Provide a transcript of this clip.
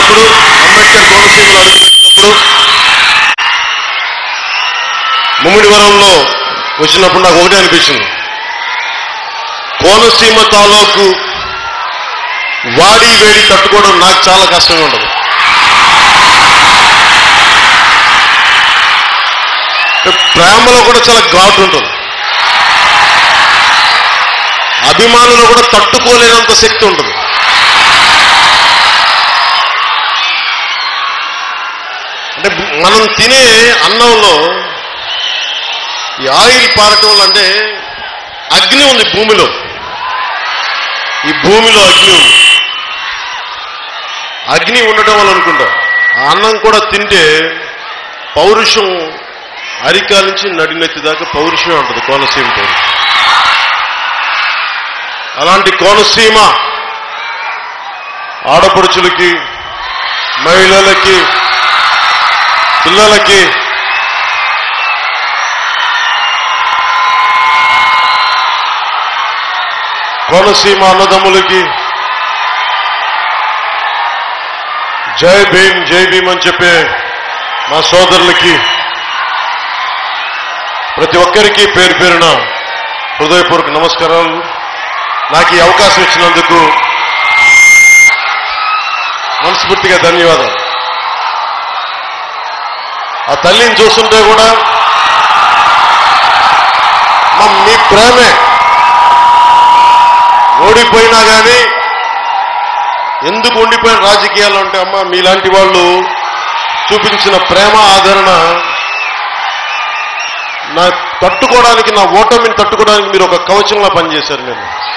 అడుగుపెట్టినప్పుడు అంబేద్కర్ కోనసీమలో అడుగుపెట్టినప్పుడు ముమ్మిడివరంలో వచ్చినప్పుడు నాకు ఒకటే అనిపించింది కోనసీమ తాలూకు వాడి వేడి తట్టుకోవడం నాకు చాలా కష్టంగా ఉండదు ప్రేమలో కూడా చాలా ఘాటు ఉంటుంది అభిమానులు కూడా తట్టుకోలేనంత శక్తి ఉంటుంది అంటే మనం తినే అన్నంలో ఈ ఆయిల్ పారటం వల్ల అంటే అగ్ని ఉంది భూమిలో ఈ భూమిలో అగ్ని ఉంది అగ్ని ఉండటం వల్ల అనుకుంటా ఆ అన్నం కూడా తింటే పౌరుషం అరికాల నుంచి నడినెత్తి దాకా పౌరుషమే ఉంటుంది కోనసీమ పౌరుషం అలాంటి కోనసీమ ఆడపడుచులకి మహిళలకి పిల్లలకి కోనసీమ అన్నదమ్ములకి జై భీమ్ జై భీమ్ అని చెప్పే మా సోదరులకి ప్రతి ఒక్కరికి పేరు పేరున హృదయపూర్వక నమస్కారాలు నాకు ఈ అవకాశం ఇచ్చినందుకు మనస్ఫూర్తిగా ధన్యవాదాలు ఆ తల్లిని చూస్తుంటే కూడా మా మీ ప్రేమే ఓడిపోయినా కానీ ఎందుకు ఉండిపోయిన రాజకీయాలు అంటే అమ్మ మీలాంటి వాళ్ళు చూపించిన ప్రేమ ఆదరణ నా తట్టుకోవడానికి నా ఓటమిని తట్టుకోవడానికి మీరు ఒక కవచంలా పనిచేశారు నేను